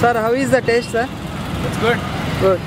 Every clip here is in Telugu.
Sir how is the taste sir It's good. Good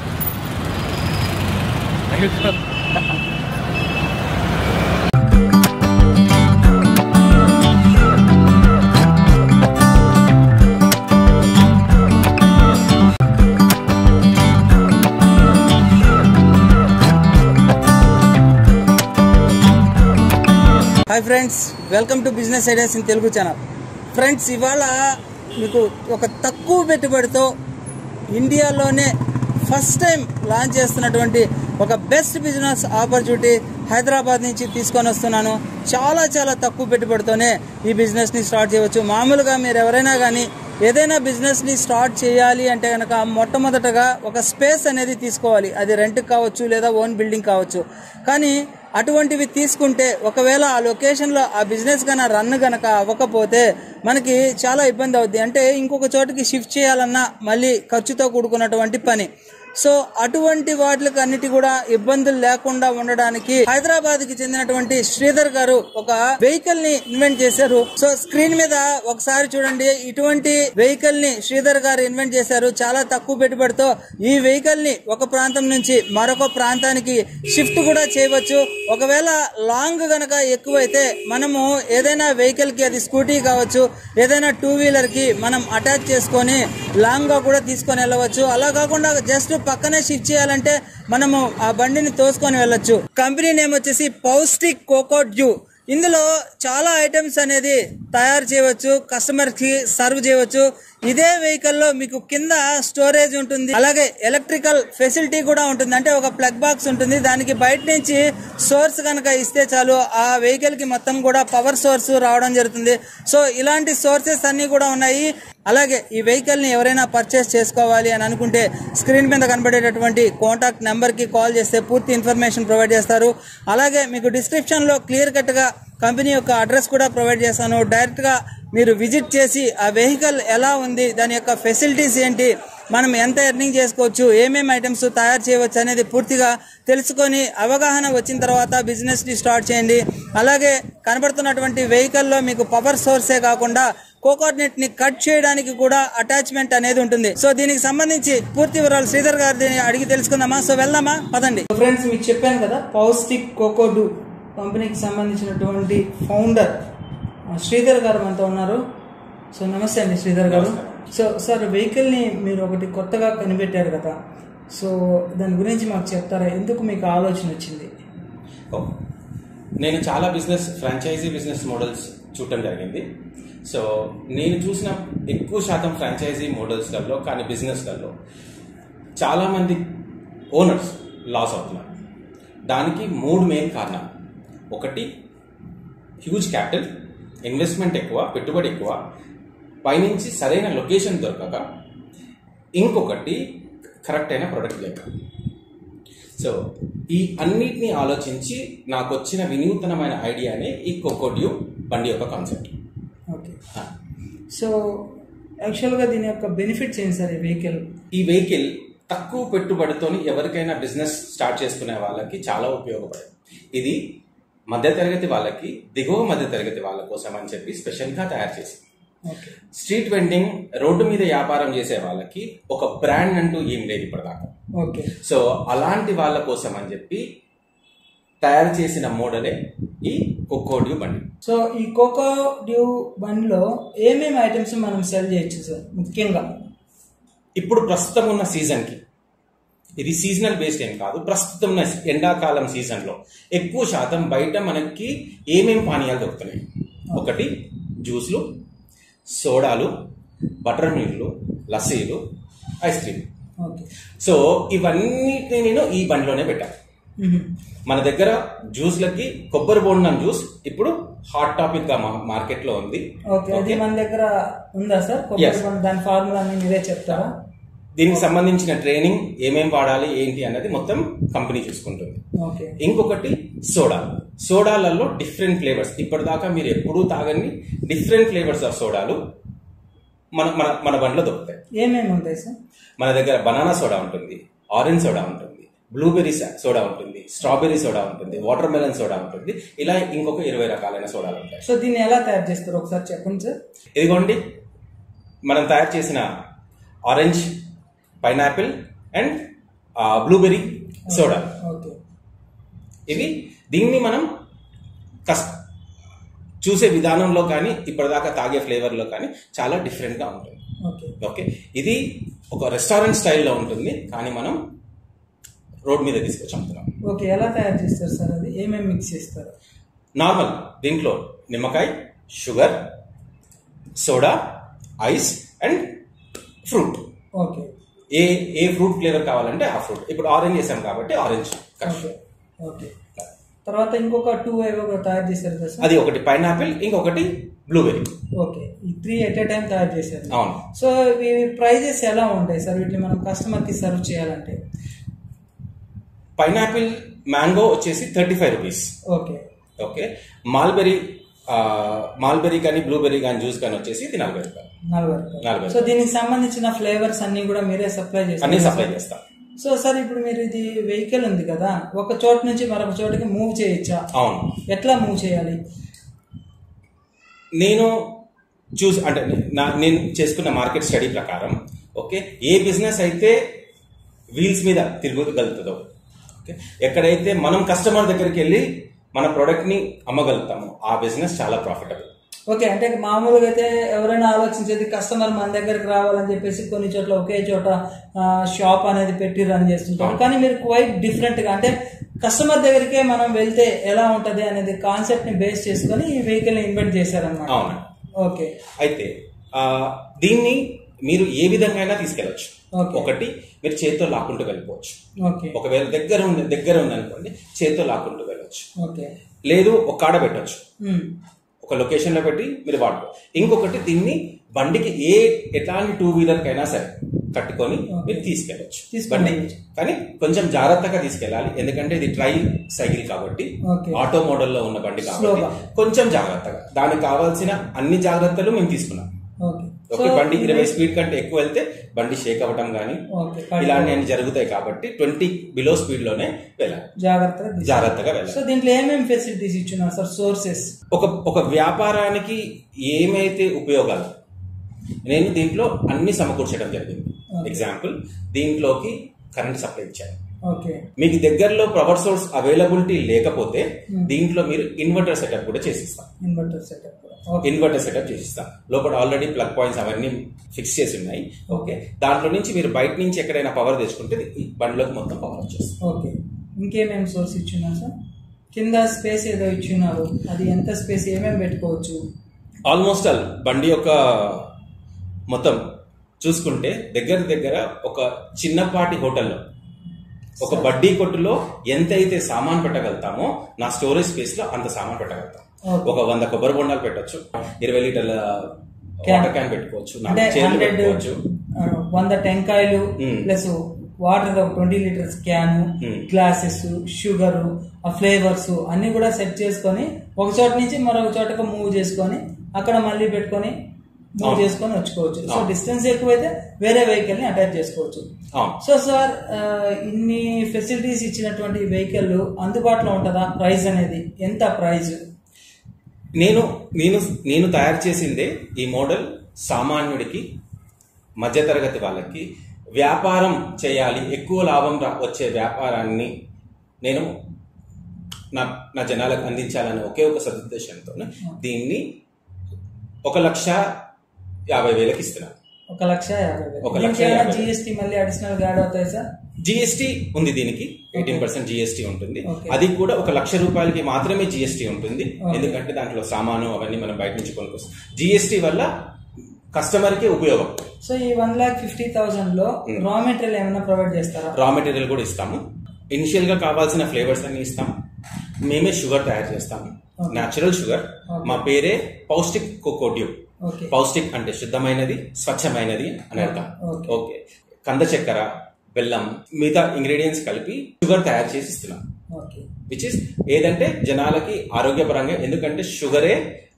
hi friends welcome to business ideas in Telugu channel friends ఇవాళ మీకు ఒక తక్కువ పెట్టుబడితో ఇండియాలోనే ఫస్ట్ టైం లాంచ్ చేస్తున్నటువంటి ఒక బెస్ట్ బిజినెస్ ఆపర్చునిటీ హైదరాబాద్ నుంచి తీసుకొని వస్తున్నాను చాలా చాలా తక్కువ పెట్టుబడితోనే ఈ బిజినెస్ని స్టార్ట్ చేయవచ్చు మామూలుగా మీరు ఎవరైనా కానీ ఏదైనా బిజినెస్ని స్టార్ట్ చేయాలి అంటే కనుక మొట్టమొదటగా ఒక స్పేస్ అనేది తీసుకోవాలి అది రెంట్ కావచ్చు లేదా ఓన్ బిల్డింగ్ కావచ్చు కానీ అటువంటివి తీసుకుంటే ఒకవేళ ఆ లొకేషన్లో ఆ బిజినెస్ కన్నా రన్ గనక అవ్వకపోతే మనకి చాలా ఇబ్బంది అవుద్ది అంటే ఇంకొక చోటికి షిఫ్ట్ చేయాలన్నా మళ్ళీ ఖర్చుతో కూడుకున్నటువంటి పని సో అటువంటి వాటికి అన్నిటి కూడా ఇబ్బందులు లేకుండా ఉండడానికి హైదరాబాద్ కి చెందినటువంటి శ్రీధర్ గారు ఒక వెహికల్ ని ఇన్వెంట్ చేశారు సో స్క్రీన్ మీద ఒకసారి చూడండి ఇటువంటి వెహికల్ ని శ్రీధర్ గారు ఇన్వెంట్ చేశారు చాలా తక్కువ పెట్టుబడితో ఈ వెహికల్ ని ఒక ప్రాంతం నుంచి మరొక ప్రాంతానికి షిఫ్ట్ కూడా చేయవచ్చు ఒకవేళ లాంగ్ గనక ఎక్కువైతే మనము ఏదైనా వెహికల్ కి అది స్కూటీ కావచ్చు ఏదైనా టూ వీలర్ కి మనం అటాచ్ చేసుకొని లాంగ్ గా కూడా తీసుకొని వెళ్ళవచ్చు అలా కాకుండా జస్ట్ పక్కనే షిఫ్ట్ చేయాలంటే మనము ఆ బండిని తోసుకొని వెళ్ళొచ్చు కంపెనీ నేమ్ వచ్చేసి పౌస్టిక్ కోకో డ్యూ ఇందులో చాలా ఐటమ్స్ అనేది తయారు చేయవచ్చు కస్టమర్ కి సర్వ్ చేయవచ్చు ఇదే వెహికల్ లో మీకు కింద స్టోరేజ్ ఉంటుంది అలాగే ఎలక్ట్రికల్ ఫెసిలిటీ కూడా ఉంటుంది అంటే ఒక ప్లగ్ బాక్స్ ఉంటుంది దానికి బయట నుంచి సోర్స్ కనుక ఇస్తే చాలు ఆ వెహికల్ కి మొత్తం కూడా పవర్ సోర్స్ రావడం జరుగుతుంది సో ఇలాంటి సోర్సెస్ అన్ని కూడా ఉన్నాయి అలాగే ఈ వెహికల్ ని ఎవరైనా పర్చేస్ చేసుకోవాలి అని అనుకుంటే స్క్రీన్ మీద కనబడేటటువంటి కాంటాక్ట్ నెంబర్ కి కాల్ చేస్తే పూర్తి ఇన్ఫర్మేషన్ ప్రొవైడ్ చేస్తారు అలాగే మీకు డిస్క్రిప్షన్ లో క్లియర్ కట్ గా కంపెనీ యొక్క అడ్రస్ కూడా ప్రొవైడ్ చేస్తాను డైరెక్ట్ గా మీరు విజిట్ చేసి ఆ వెహికల్ ఎలా ఉంది దాని యొక్క ఫెసిలిటీస్ ఏంటి మనం ఎంత ఎర్నింగ్ చేసుకోవచ్చు ఏమేమి ఐటమ్స్ తయారు చేయవచ్చు అనేది పూర్తిగా తెలుసుకొని అవగాహన వచ్చిన తర్వాత బిజినెస్ ని స్టార్ట్ చేయండి అలాగే కనబడుతున్నటువంటి వెహికల్లో మీకు పవర్ సోర్సే కాకుండా కోకోనట్ ని కట్ చేయడానికి కూడా అటాచ్మెంట్ అనేది ఉంటుంది సో దీనికి సంబంధించి పూర్తి వివరాలు శ్రీధర్ గారిని అడిగి తెలుసుకుందామా సో వెళ్దామా పదండి ఫ్రెండ్స్ మీకు చెప్పాను కదా పౌస్టిక్ కోకోడు కంపెనీకి సంబంధించినటువంటి ఫౌండర్ శ్రీధర్ గారు మనతో ఉన్నారు సో నమస్తే అండి శ్రీధర్ గారు సో సార్ వెహికల్ ని మీరు ఒకటి కొత్తగా కనిపెట్టారు కదా సో దాని గురించి మాకు చెప్తారా ఎందుకు మీకు ఆలోచన వచ్చింది ఓ. నేను చాలా బిజినెస్ ఫ్రాంచైజీ బిజినెస్ మోడల్స్ చూడటం జరిగింది సో నేను చూసిన ఎక్కువ శాతం ఫ్రాంచైజీ మోడల్స్లలో కానీ బిజినెస్లలో చాలామంది ఓనర్స్ లాస్ అవుతున్నారు దానికి మూడు మెయిన్ కారణాలు ఒకటి హ్యూజ్ క్యాపిటల్ ఇన్వెస్ట్మెంట్ ఎక్కువ పెట్టుబడి ఎక్కువ పైనుంచి సరైన లొకేషన్ దొరకక ఇంకొకటి కరెక్ట్ అయిన ప్రొడక్ట్ లేక సో ఈ అన్నిటిని ఆలోచించి నాకు వచ్చిన వినూతనమైన ఐడియానే ఈ కోకోడ్యూ బండి యొక్క కాన్సెప్ట్ ఓకే సో యాక్చువల్గా దీని యొక్క బెనిఫిట్స్ ఏంటి సార్ ఈ వెహికల్ ఈ వెహికల్ తక్కువ పెట్టుబడితోని ఎవరికైనా బిజినెస్ స్టార్ట్ చేసుకునే వాళ్ళకి చాలా ఉపయోగపడేది ఇది మధ్యతరగతి వాళ్ళకి దిగువ మధ్యతరగతి వాళ్ళ కోసం అని చెప్పి స్పెషల్గా తయారు చేసింది ఓకే స్ట్రీట్ వెండింగ్ రోడ్డు మీద వ్యాపారం చేసే వాళ్ళకి ఒక బ్రాండ్ అంటూ ఏం లేదు ఇప్పటిదాకా ఓకే సో అలాంటి వాళ్ళ కోసం అని చెప్పి తయారు చేసిన మోడలే ఈ కొక్కోడ్యూ బండి సో ఈ కోకో డ్యూ బండిలో ఏమేమి ఐటమ్స్ మనం సెల్ చేయొచ్చు సార్ ముఖ్యంగా ఇప్పుడు ప్రస్తుతం ఉన్న సీజన్కి ఇది సీజనల్ బేస్డ్ ఏం కాదు ప్రస్తుతం ఉన్న ఎండాకాలం సీజన్లో ఎక్కువ శాతం బయట మనకి ఏమేం పానీయాలు దొరుకుతున్నాయి ఒకటి జ్యూస్లు సోడాలు బటర్ మిల్క్లు లస్సీలు ఐస్ క్రీమ్ ఓకే సో ఇవన్నిటిని నేను ఈ బండిలోనే పెట్టాను మన దగ్గర జ్యూస్లకి కొబ్బరి బోండం జ్యూస్ ఇప్పుడు హాట్ టాపిక్ గా మార్కెట్ లో ఉంది ఓకే అది మన దగ్గర ఉందా సార్ కొబ్బరి Yes. బొండం, దాని ఫార్ములా అన్ని మీరే చెప్తారా దీనికి సంబంధించిన ట్రైనింగ్ ఏమేం వాడాలి ఏంటి అన్నది మొత్తం కంపెనీ చూసుకుంటుంది ఓకే ఇంకొకటి సోడా సోడాలలో డిఫరెంట్ ఫ్లేవర్స్ ఇప్పటిదాకా మీరు ఎప్పుడూ తాగని డిఫరెంట్ ఫ్లేవర్స్ ఆఫ్ సోడాలు మన మన మన బండిలో దొరుకుతాయి ఏమేమి ఉంటాయి సార్ మన దగ్గర బనానా సోడా ఉంటుంది ఆరెంజ్ సోడా ఉంటుంది బ్లూబెర్రీ సోడా ఉంటుంది స్ట్రాబెర్రీ సోడా ఉంటుంది వాటర్ మెలన్ సోడా ఉంటుంది ఇలా ఇంకొక ఇరవై రకాలైన సోడాలు ఉంటాయి సో దీన్ని ఎలా తయారు చేస్తారు ఒకసారి చెప్పండి సార్ ఇదిగోండి మనం తయారు చేసిన orange pineapple and blueberry soda okay ఇవి దీన్ని మనం కస్ చూసే విధానంలో కానీ ఇప్పటిదాకా తాగే ఫ్లేవర్లో కానీ చాలా డిఫరెంట్గా ఉంటుంది ఓకే ఓకే ఇది ఒక రెస్టారెంట్ స్టైల్లో ఉంటుంది కానీ మనం రోడ్ మీద తీసుకొచ్చి అమ్ముతున్నాం ఓకే ఎలా తయారు చేస్తారు సార్ అది ఏమేమి మిక్స్ చేస్తారు నార్మల్ దీంట్లో నిమ్మకాయ sugar soda ice and fruit okay ఏ ఏ ఫ్రూట్ ఫ్లేవర్ కావాలంటే ఆ ఫ్రూట్ ఇప్పుడు ఆరెంజ్ చేసాం కాబట్టి ఆరెంజ్ ఓకే ఓకే తర్వాత ఇంకొక టూ ఏవో కూడా తయారు చేశారు కదా సార్ అది ఒకటి పైనాపిల్ ఇంకొకటి బ్లూబెర్రీ ఓకే ఈ త్రీ ఎట్ ఏ టైం తయారు చేశారు అవును సో ఇవి ప్రైజెస్ ఎలా ఉంటాయి సార్ వీటిని మనం కస్టమర్కి సర్వ్ చేయాలంటే పైనాపిల్ మ్యాంగో వచ్చేసి thirty five rupees okay okay mulberry ఆ, మాల్బెరీ కానీ బ్లూబెర్రీ కానీ జ్యూస్ కానీ వచ్చేసి ఇది నలభై రూపాయలు నలభై నలభై రూపాయలు సో దీనికి సంబంధించిన ఫ్లేవర్స్ అన్ని కూడా మీరే సప్లై చేస్తారు అన్ని సప్లై చేస్తాం సో సార్ ఇప్పుడు మీరు ఇది వెహికల్ ఉంది కదా ఒక చోట నుంచి మరొక చోటకి మూవ్ చేయొచ్చా అవును ఎట్లా మూవ్ చేయాలి నేను చూస్ అంటే నా నేను చేసుకున్న మార్కెట్ స్టడీ ప్రకారం ఓకే ఏ బిజినెస్ అయితే వీల్స్ మీద తిరగగలుగుతుందో ఓకే ఎక్కడైతే మనం కస్టమర్ దగ్గరికి వెళ్ళి మన ప్రోడక్ట్ని అమ్మగలుగుతామో ఆ బిజినెస్ చాలా ప్రాఫిటబుల్ ఓకే అంటే మామూలుగా అయితే ఎవరైనా ఆలోచించేది కస్టమర్ మన దగ్గరికి రావాలని చెప్పేసి కొన్ని చోట్ల ఒకే చోట షాప్ అనేది పెట్టి రన్ చేస్తుంటారు కానీ మీరు క్వైట్ డిఫరెంట్ గా అంటే కస్టమర్ దగ్గరికే మనం వెళ్తే ఎలా ఉంటది అనేది కాన్సెప్ట్ ని బేస్ చేసుకొని ఈ వెహికల్ ఇన్వెంట్ చేశారనమాట అవును ఓకే అయితే ఆ, దీన్ని మీరు ఏ విధంగా అయినా తీసుకెళ్ళచ్చు Okay. ఒకటి మీరు చేతితో లాక్కుంటూ వెళ్ళిపోవచ్చు ఓకే ఒకవేళ దగ్గర ఉంది దగ్గర ఉందనుకోండి చేతితో లాక్కుంటూ వెళ్ళొచ్చు ఓకే లేదు ఒక కాడ పెట్టొచ్చు ఉమ్, ఒక లొకేషన్ లో పెట్టి మీరు వాడుకో ఇంకొకటి దీన్ని బండికి ఏ ఎట్లాంటి టూ వీలర్ కైనా సరే కట్టుకొని మీరు తీసుకెళ్ళచ్చు తీసుకొని బండి వెళ్ళొచ్చు. కానీ కొంచెం జాగ్రత్తగా తీసుకెళ్ళాలి ఎందుకంటే ఇది ట్రై సైకిల్ కాబట్టి Okay. ఆటో మోడల్లో ఉన్న బండి కాబట్టి Slow-గా. కొంచెం జాగ్రత్తగా దానికి కావాల్సిన అన్ని జాగ్రత్తలు మేము తీసుకున్నాం ఓకే ఓకే బండి ఇరవై స్పీడ్ కంటే ఎక్కువ వెళ్తే బండి షేక్ అవ్వటం కానీ ఓకే ఇలాంటివన్నీ జరుగుతాయి కాబట్టి ట్వంటీ బిలో స్పీడ్ లోనే వెళ్ళాలి జాగ్రత్తగా తీసుకో- జాగ్రత్తగా వెళ్ళాలి సో దీంట్లో ఏమేమి ఫెసిలిటీస్ ఇచ్చున్నారు సార్ సోర్సెస్ ఒక ఒక వ్యాపారానికి ఏమైతే ఉపయోగాలు నేను దీంట్లో అన్ని సమకూర్చడం జరిగింది Okay. ఎగ్జాంపుల్ దీంట్లోకి కరెంట్ సప్లై ఇచ్చాను ఓకే మీకు దగ్గరలో పవర్ సోర్స్ అవైలబిలిటీ లేకపోతే Hmm. దీంట్లో మీరు ఇన్వర్టర్ సెటప్ కూడా చేసిస్తాం inverter setup okay inverter setup చేసిస్తాం లోపల ఆల్రెడీ ప్లగ్ పాయింట్స్ అవన్నీ ఫిక్స్ చేసి ఉన్నాయి ఓకే దాంట్లో నుంచి మీరు బయట నుంచి ఎక్కడైనా పవర్ తెచ్చుకుంటే ఈ బండిలోకి మొత్తం పవర్ వచ్చేస్తుంది ఓకే ఇంకేమేమి సోర్స్ ఇచ్చున్నారు సార్ కింద స్పేస్ ఏదో ఇచ్చున్నారు అది ఎంత స్పేస్ ఏమేమి పెట్టుకోవచ్చు ఆల్మోస్ట్ ఆల్ బండి యొక్క మొత్తం చూసుకుంటే దగ్గర దగ్గర ఒక చిన్నపాటి హోటల్లో ఒక బడ్డీ కొట్టులో ఎంతైతే సామాన్ పెట్టగలుగుతామో నా స్టోరేజ్ స్పేస్ లో అంత సామాన్ పెట్టగలుగుతాం Okay. ఒక వంద కొబ్బరి బొండాలు పెట్టొచ్చు ఇరవై లీటర్ల Can. వాటర్ క్యాన్ పెట్టుకోవచ్చు అంటే నాలుగు చైర్లు హండ్రెడ్ పెట్టుకోవచ్చు వంద టెంకాయలు Hmm. ప్లస్ వాటర్ ఒక twenty litres can Hmm. Glasses sugar ఆ ఫ్లేవర్స్ అన్ని కూడా సెట్ చేసుకొని ఒక చోట నుంచి మరొక చోటకు మూవ్ చేసుకొని అక్కడ మళ్ళీ పెట్టుకొని మూవ్ అవును. చేసుకొని వచ్చుకోవచ్చు సో అవును. డిస్టెన్స్ ఎక్కువైతే వేరే వెహికల్ ని అటాచ్ చేసుకోవచ్చు అవును సో సార్ ఆ, ఇన్ని ఫెసిలిటీస్ ఇచ్చినటువంటి వెహికల్ అందుబాటులో ఉంటుందా ప్రైస్ అనేది ఎంత ప్రైస్ నేను నేను నేను తయారు చేసిందే ఈ మోడల్ సామాన్యుడికి మధ్యతరగతి వాళ్ళకి వ్యాపారం చేయాలి ఎక్కువ లాభం రా వచ్చే వ్యాపారాన్ని నేను నా నా జనాలకు అందించాలని ఒకే ఒక సదుద్దేశంతో దీన్ని ఒక లక్ష యాభై వేలకి ఇస్తున్నాను ఒక లక్ష యాభై ఒక వేలు లక్ష దీనికి యాభై వేలు. జిఎస్టీ మళ్ళీ అడిషనల్ గా యాడ్ అవుతాయి సార్ జిఎస్టీ ఉంది దీనికి ఎయిటీన్ పర్సెంట్ జిఎస్టీ ఉంటుంది Okay. అది కూడా ఒక లక్ష రూపాయలకి మాత్రమే జిఎస్టీ ఉంటుంది Okay. ఎందుకంటే దాంట్లో సామాను అవన్నీ మనం బయట నుంచి కొనుక్కొస్తాం జిఎస్టీ వల్ల కస్టమర్ కి ఉపయోగం సో ఈ వన్ లాక్ ఫిఫ్టీ థౌసండ్ లో Hmm. రా మెటీరియల్ ఏమైనా ప్రొవైడ్ చేస్తారా రా మెటీరియల్ కూడా ఇస్తాము ఇనిషియల్ గా కావాల్సిన ఫ్లేవర్స్ అన్ని ఇస్తాం మేమే షుగర్ తయారు చేస్తాము Okay. Natural sugar Okay. మా పేరే పౌష్టిక్ కోకోట్యూబ్ ఓకే పౌష్టిక్ అంటే శుద్ధమైనది స్వచ్ఛమైనది అని అర్థం Okay. ఓకే కంద చక్కెర బెల్లం మిగతా ఇంగ్రీడియంట్స్ కలిపి షుగర్ తయారు చేసి ఇస్తున్నాం ఓకే విచ్ ఇస్ ఏదంటే జనాలకి ఆరోగ్యపరంగా ఎందుకంటే షుగరే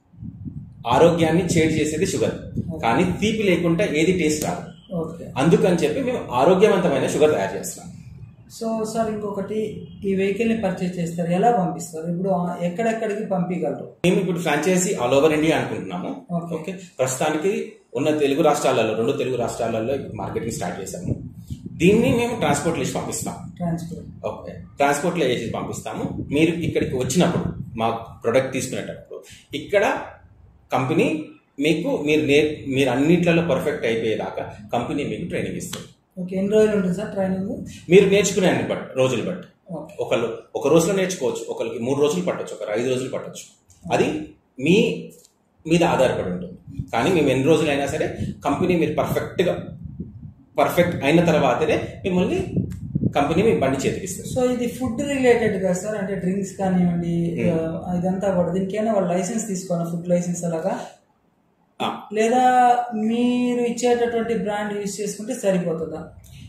ఆరోగ్యాన్ని చేడి చేసేది షుగర్ కానీ తీపి లేకుండా ఏది టేస్ట్ రాదు ఓకే అందుకని చెప్పి మేము ఆరోగ్యవంతమైన షుగర్ తయారు చేస్తున్నాం సో సార్ ఇంకొకటి ఈ వెహికల్ ని పర్చేస్ చేస్తారు ఎలా పంపిస్తారు ఇప్పుడు ఆ- ఎక్కడెక్కడికి పంపించగలరు మేము ఇప్పుడు ఫ్రాంచైజీ ఆల్ ఓవర్ ఇండియా అనుకుంటున్నాము Okay. ఓకే ప్రస్తుతానికి ఉన్న తెలుగు రాష్ట్రాలలో రెండు తెలుగు రాష్ట్రాలలో మార్కెటింగ్ స్టార్ట్ చేశాము దీన్ని మేము ట్రాన్స్పోర్ట్లో వేసి పంపిస్తాం ట్రాన్స్పోర్ట్ ఓకే ట్రాన్స్పోర్ట్లో వేసి పంపిస్తాము మీరు ఇక్కడికి వచ్చినప్పుడు మా ప్రొడక్ట్ తీసుకునేటప్పుడు ఇక్కడ కంపెనీ మీకు మీరు నే మీరు అన్నిట్లలో పర్ఫెక్ట్ అయిపోయేదాకా కంపెనీ మీకు ట్రైనింగ్ ఇస్తుంది ఓకే ఎన్ని రోజులు ఉంటుంది సార్ ట్రైనింగ్ మీరు నేర్చుకునే అన్ని బట్టి రోజులు బట్టి ఓకే ఒకళ్ళు ఒక రోజులో నేర్చుకోవచ్చు ఒకరికి మూడు రోజులు పట్టొచ్చు ఒకరు ఐదు రోజులు పట్టొచ్చు అది మీ మీద ఆధారపడి ఉంటుంది కానీ మేము ఎన్ని రోజులైనా సరే కంపెనీ మీరు పర్ఫెక్ట్గా పర్ఫెక్ట్ అయిన తర్వాతనే మిమ్మల్ని కంపెనీ మీ బండి చేతికిస్తుంది సో ఇది ఫుడ్ రిలేటెడ్ కదా సార్ అంటే డ్రింక్స్ కానివ్వండి ఆ, ఇదంతా కూడా దీనికి ఏమైనా వాళ్ళు లైసెన్స్ తీసుకోవాలి ఫుడ్ లైసెన్స్ అలాగా ఆ, లేదా మీరు ఇచ్చేటటువంటి బ్రాండ్ యూజ్ చేసుకుంటే సరిపోతుందా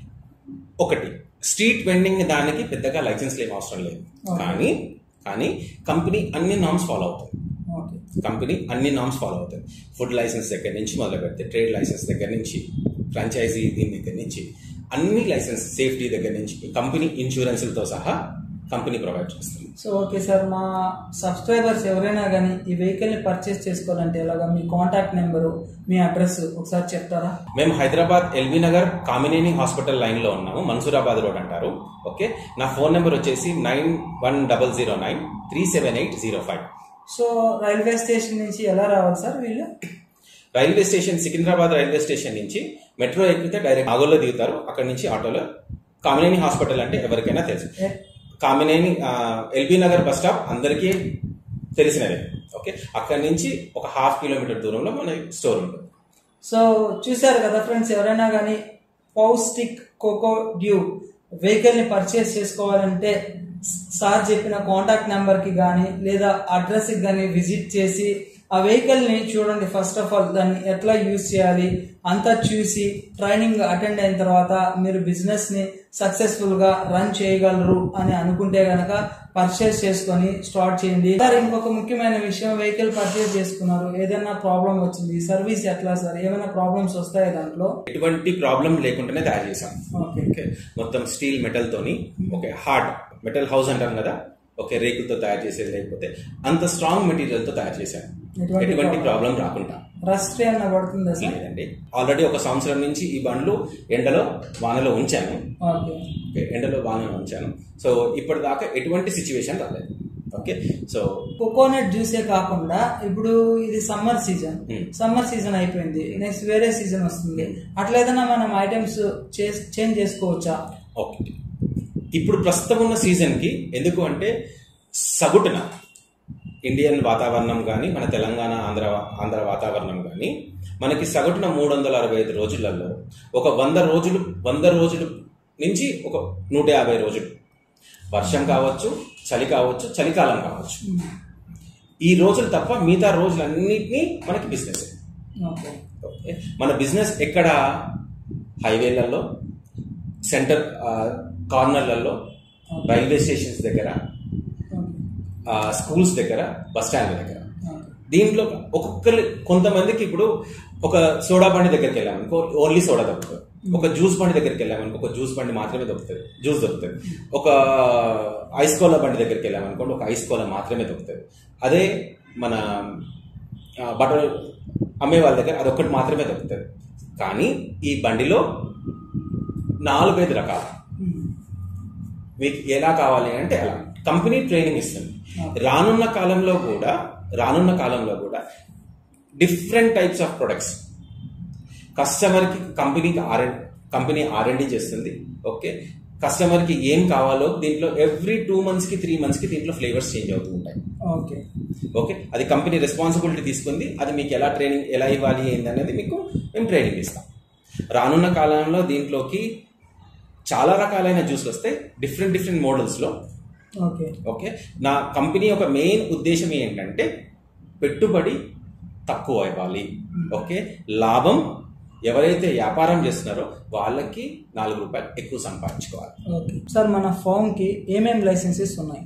ఒకటి స్ట్రీట్ వెండింగ్ దానికి పెద్దగా లైసెన్స్ ఏం అవసరం లేదు Okay. కానీ కానీ కంపెనీ అన్ని నామ్స్ ఫాలో అవుతుంది ఓకే కంపెనీ అన్ని నామ్స్ ఫాలో అవుతుంది ఫుడ్ లైసెన్స్ దగ్గర నుంచి మొదలు పెడితే ట్రేడ్ లైసెన్స్ దగ్గర నుంచి ఫ్రాంచైజీ దీని దగ్గర నుంచి అన్ని లైసెన్స్ సేఫ్టీ దగ్గర నుంచి కంపెనీ ఇన్సూరెన్స్లతో సహా కంపెనీ ప్రొవైడ్ చేస్తుంది సో ఓకే సార్ మా సబ్స్క్రైబర్స్ ఎవరైనా కానీ ఈ వెహికల్ని పర్చేస్ చేసుకోవాలంటే ఎలాగా మీ కాంటాక్ట్ నెంబరు మీ అడ్రస్ ఒకసారి చెప్తారా మేము హైదరాబాద్ ఎల్బీ నగర్ కామినేని హాస్పిటల్ లైన్లో ఉన్నాము మన్సూరాబాద్ రోడ్ అంటారు ఓకే నా ఫోన్ నెంబర్ వచ్చేసి nine one double zero nine three seven eight zero five so railway station నుంచి ఎలా రావాలి సార్ వీళ్ళు railway station Secunderabad railway station నుంచి మెట్రో ఎక్కితే డైరెక్ట్ ఆగోలో దిగుతారు అక్కడ నుంచి ఆటోలో కామినేని హాస్పిటల్ అంటే ఎవరికైనా తెలుసు ఏ- Kamineni LB Nagar bus stop అందరికీ తెలిసినదే ఓకే అక్కడి నుంచి ఒక హాఫ్ కిలోమీటర్ దూరంలో మన స్టోర్ ఉంటుంది సో చూశారు కదా ఫ్రెండ్స్ ఎవరైనా కానీ పౌస్టిక్ కోకో డ్యూ వెహికల్ ని పర్చేస్ చేసుకోవాలంటే సార్ చెప్పిన కాంటాక్ట్ నెంబర్ కి కానీ లేదా అడ్రస్ కి కానీ విజిట్ చేసి ఆ వెహికల్ ని చూడండి ఫస్ట్ ఆఫ్ ఆల్ దాన్ని ఎట్లా యూజ్ చేయాలి అంతా చూసి ట్రైనింగ్ అటెండ్ అయిన తర్వాత మీరు బిజినెస్ ని సక్సెస్ఫుల్ గా రన్ చేయగలరు అని అనుకుంటే గనక పర్చేస్ చేసుకొని స్టార్ట్ చేయండి సార్ ఇంకొక ముఖ్యమైన విషయం వెహికల్ పర్చేస్ చేసుకున్నారు ఏదైనా ప్రాబ్లం వచ్చింది సర్వీస్ ఎట్లా సార్ ఏమైనా ప్రాబ్లమ్స్ వస్తాయా దాంట్లో ఎటువంటి ప్రాబ్లం లేకుండానే తయారు చేశాం ఓకే ఓకే మొత్తం స్టీల్ మెటల్ తోని ఓకే హార్డ్ మెటల్ హౌస్ అంటాం కదా ఓకే రేకులతో తయారు చేసేది లేకపోతే అంత స్ట్రాంగ్ మెటీరియల్ తో తయారు చేశాను ఎటువంటి ఎటువంటి problem? ప్రాబ్లం రాకుండా రస్ట్ ఏమన్నా పడుతుందా సార్ లేదండి ఆల్రెడీ ఒక సంవత్సరం నుంచి ఈ బండ్లు ఎండలో వానలో ఉంచాను ఓకే ఓకే ఎండలో వానలో ఉంచాను సో ఇప్పటిదాకా ఎటువంటి సిచ్యువేషన్ రాలేదు ఓకే సో కోకోనట్ జ్యూసే కాకుండా ఇప్పుడు ఇది summer season Hmm. Summer season అయిపోయింది నెక్స్ట్ వేరే సీజన్ వస్తుంది అట్లా ఏదైనా మనం ఐటమ్స్ చేంజ్ చేసుకోవచ్చా ఓకే ఇప్పుడు ప్రస్తుతం ఉన్న సీజన్కి ఎందుకు అంటే సగుటున ఇండియన్ వాతావరణం కానీ మన తెలంగాణ ఆంధ్ర ఆంధ్ర వాతావరణం కానీ మనకి సగటున మూడు వందల అరవై ఐదు రోజులలో ఒక వంద రోజులు వంద రోజులు నుంచి ఒక నూట యాభై రోజులు వర్షం కావచ్చు చలి కావచ్చు చలికాలం కావచ్చు ఈ రోజులు తప్ప మిగతా రోజులన్నింటినీ మనకి బిజినెస్ ఓకే ఓకే మన బిజినెస్ ఎక్కడ హైవేలలో సెంటర్ ఆ, కార్నర్లలో రైల్వే స్టేషన్స్ దగ్గర ఆ, స్కూల్స్ దగ్గర బస్ స్టాండ్ దగ్గర దీంట్లో ఒక్కొక్కరు కొంతమందికి ఇప్పుడు ఒక సోడా బండి దగ్గరికి వెళ్ళామనుకో ఓన్లీ సోడా దొరుకుతుంది ఒక జ్యూస్ బండి దగ్గరికి వెళ్ళామనుకో ఒక జ్యూస్ బండి మాత్రమే దొరుకుతుంది జ్యూస్ దొరుకుతుంది ఒక ఐస్ కోలా బండి దగ్గరికి వెళ్ళామనుకోండి ఒక ఐస్ కోలా మాత్రమే దొరుకుతుంది అదే మన ఆ, బటర్ అమ్మే వాళ్ళ దగ్గర అదొక్కటి మాత్రమే దొరుకుతుంది కానీ ఈ బండిలో నాలుగైదు రకాలు మీకు ఎలా కావాలి అంటే అలా కంపెనీ ట్రైనింగ్ ఇస్తుంది రానున్న కాలంలో కూడా రానున్న కాలంలో కూడా డిఫరెంట్ టైప్స్ ఆఫ్ ప్రొడక్ట్స్ కస్టమర్కి కంపెనీకి ఆర్ కంపెనీ ఆర్ అండ్ చేస్తుంది ఓకే కస్టమర్కి ఏం కావాలో దీంట్లో ఎవ్రీ టూ మంత్స్కి త్రీ మంత్స్కి దీంట్లో ఫ్లేవర్స్ చేంజ్ అవుతూ ఉంటాయి ఓకే ఓకే అది కంపెనీ రెస్పాన్సిబిలిటీ తీసుకుంది అది మీకు ఎలా ట్రైనింగ్ ఎలా ఇవ్వాలి ఏంది అనేది మీకు మేము ట్రైనింగ్ ఇస్తాం రానున్న కాలంలో దీంట్లోకి చాలా రకాలైన జ్యూస్లు వస్తాయి డిఫరెంట్ డిఫరెంట్ మోడల్స్లో ఓకే ఓకే నా కంపెనీ యొక్క మెయిన్ ఉద్దేశం ఏంటంటే పెట్టుబడి తక్కువ ఇవ్వాలి ఓకే లాభం ఎవరైతే వ్యాపారం చేస్తున్నారో వాళ్ళకి నాలుగు రూపాయలు ఎక్కువ సంపాదించుకోవాలి ఓకే సార్ మన ఫామ్ కి ఏమేమి లైసెన్సెస్ ఉన్నాయి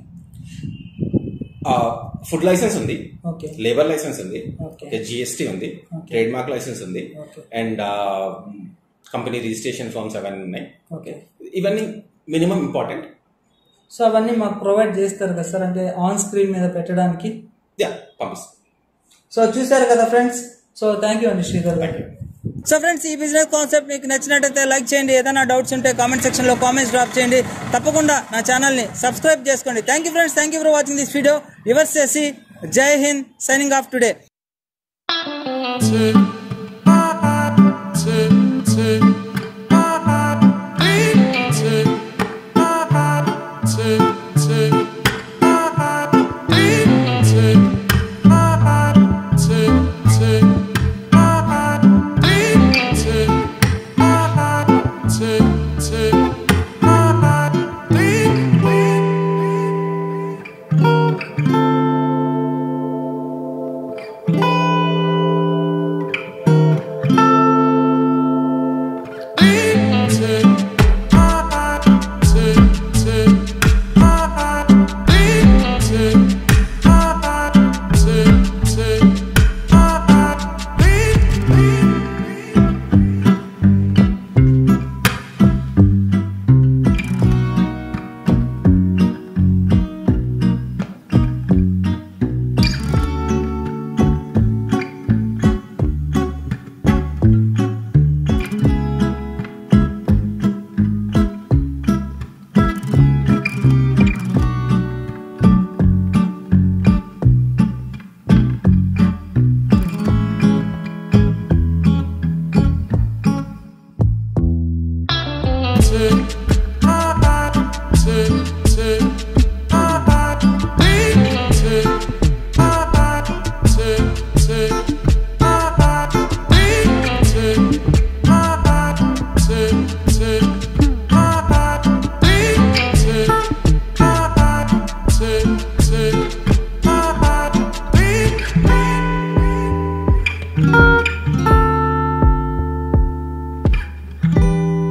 ఫుడ్ లైసెన్స్ ఉంది ఓకే లేబర్ లైసెన్స్ ఉంది ఓకే జిఎస్టీ ఉంది Okay. ట్రేడ్ మార్క్ లైసెన్స్ ఉంది okay and company registration forms అవన్నీ ఉన్నాయి ఓకే ఇవన్నీ మినిమం ఇంపార్టెంట్ సో అవన్నీ మాకు ప్రొవైడ్ చేస్తారు కదా సార్ అంటే ఆన్ స్క్రీన్ మీద పెట్టడానికి యా పంపిస్తాం సో చూసారు కదా ఫ్రెండ్స్ సో థ్యాంక్ యూ అండి Sridhar garu thank you so friends ఈ బిజినెస్ కాన్సెప్ట్ మీకు నచ్చినట్టయితే లైక్ చేయండి ఏదైనా డౌట్స్ ఉంటే కామెంట్ సెక్షన్లో కామెంట్స్ డ్రాప్ చేయండి తప్పకుండా నా ఛానల్ని సబ్స్క్రైబ్ చేసుకోండి thank you friends thank you for watching this video yours చేసి Jai Hind signing off today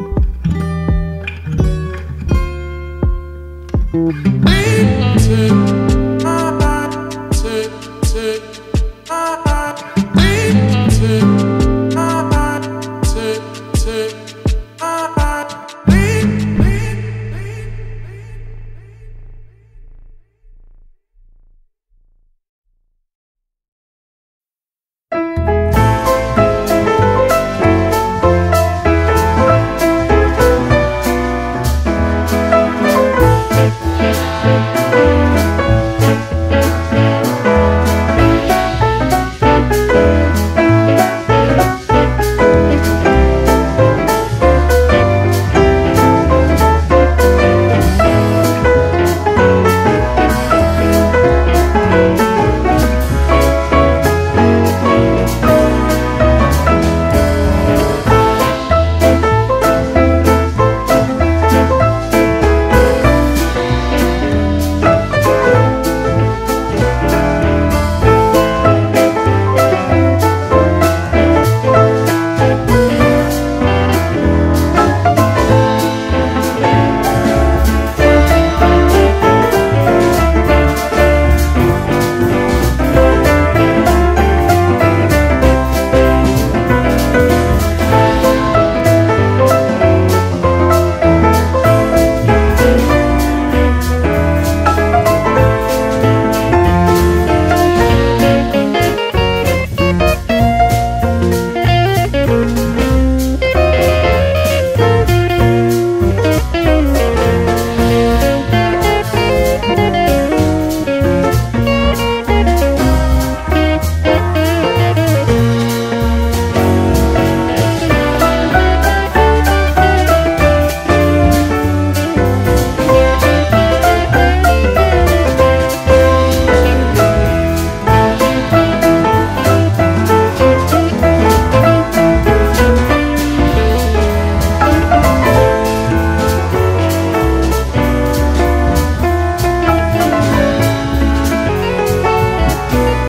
Thank you.